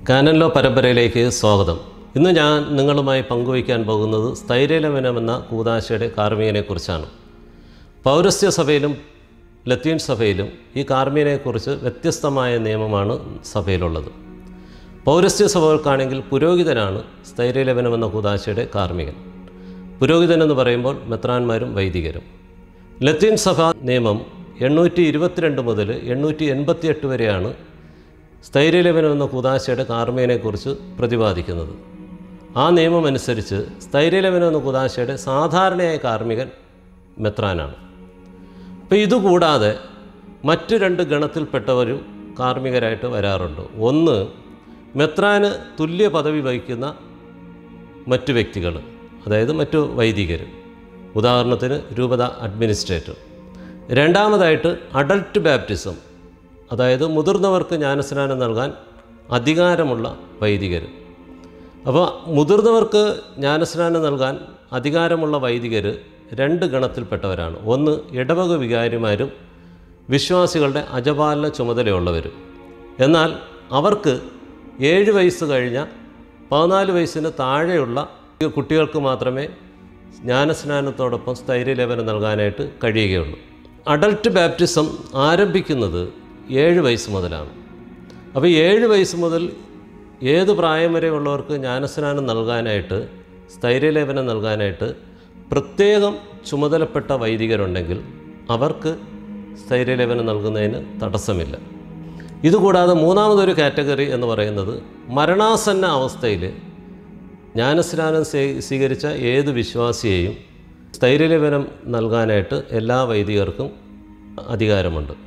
കാനൻലോ പരമ്പരയിലേക്ക് സ്വാഗതം ഇന്ന് ഞാൻ നിങ്ങളുമായി പങ്കുവയ്ക്കാൻ പോകുന്നത് സ്ഥൈര്യലവനം എന്ന കൂതാശയുടെ കാർമ്മികനെക്കുറിച്ചാണ് പൗരസ്ത്യ സഭയിലും ലത്തീൻ സഭയിലും ഈ കാർമ്മികനെക്കുറിച്ച് വ്യത്യസ്തമായ നിയമമാണ് സഭയിലുള്ളത് പൗരസ്ത്യ സഭകൾക്കാണെങ്കിൽ പുരോഹിതനാണ് സ്ഥൈര്യലവനം എന്ന കൂതാശയുടെ കാർമ്മികൻ പുരോഹിതൻ എന്ന് പറയുമ്പോൾ മെത്രാന്മാരും വൈദികരും ലത്തീൻ സഭ നിയമം എണ്ണൂറ്റി ഇരുപത്തിരണ്ട് മുതൽ എണ്ണൂറ്റി എൺപത്തിയെട്ട് വരെയാണ് സ്ഥൈര്യലവനം എന്ന കൂതാശയുടെ കാർമ്മികനെക്കുറിച്ച് പ്രതിപാദിക്കുന്നത് ആ നിയമം അനുസരിച്ച് സ്ഥൈര്യലവനം എന്ന കൂതാശയുടെ സാധാരണയായ കാർമ്മികൻ മെത്രാനാണ് അപ്പോൾ ഇതുകൂടാതെ മറ്റു രണ്ട് ഗണത്തിൽപ്പെട്ടവരും കാർമ്മികരായിട്ട് വരാറുണ്ട് ഒന്ന് മെത്രാന് തുല്യ പദവി വഹിക്കുന്ന മറ്റു വ്യക്തികൾ അതായത് മറ്റു വൈദികർ ഉദാഹരണത്തിന് രൂപത അഡ്മിനിസ്ട്രേറ്റർ രണ്ടാമതായിട്ട് അഡൽട്ട് ബാപ്റ്റിസം അതായത് മുതിർന്നവർക്ക് ജ്ഞാനസ്നാനം നൽകാൻ അധികാരമുള്ള വൈദികർ അപ്പോൾ മുതിർന്നവർക്ക് ജ്ഞാനസ്നാനം നൽകാൻ അധികാരമുള്ള വൈദികർ രണ്ട് ഗണത്തിൽപ്പെട്ടവരാണ് ഒന്ന് ഇടവക വികാരിമാരും വിശ്വാസികളുടെ അജപാലന ചുമതലയുള്ളവരും എന്നാൽ അവർക്ക് ഏഴ് വയസ്സ് കഴിഞ്ഞ പതിനാല് വയസ്സിന് താഴെയുള്ള കുട്ടികൾക്ക് മാത്രമേ ജ്ഞാനസ്നാനത്തോടൊപ്പം സ്ഥൈര്യലേപനം നൽകാനായിട്ട് കഴിയുകയുള്ളൂ അഡൽട്ട് ബാപ്റ്റിസം ആരംഭിക്കുന്നത് ഏഴ് വയസ്സ് മുതലാണ് അപ്പോൾ ഏഴ് വയസ്സ് മുതൽ ഏത് പ്രായം വരെ ഉള്ളവർക്ക് ജ്ഞാനസ്നാനം നൽകാനായിട്ട് സ്ഥൈര്യലേപനം നൽകാനായിട്ട് പ്രത്യേകം ചുമതലപ്പെട്ട വൈദികരുണ്ടെങ്കിൽ അവർക്ക് സ്ഥൈര്യലേപനം നൽകുന്നതിന് തടസ്സമില്ല ഇതുകൂടാതെ മൂന്നാമതൊരു കാറ്റഗറി എന്ന് പറയുന്നത് മരണാസന്ന അവസ്ഥയിൽ ജ്ഞാനസ്നാനം സ്വീ- സ്വീകരിച്ച ഏത് വിശ്വാസിയെയും സ്ഥൈര്യലേപനം നൽകാനായിട്ട് എല്ലാ വൈദികർക്കും അധികാരമുണ്ട്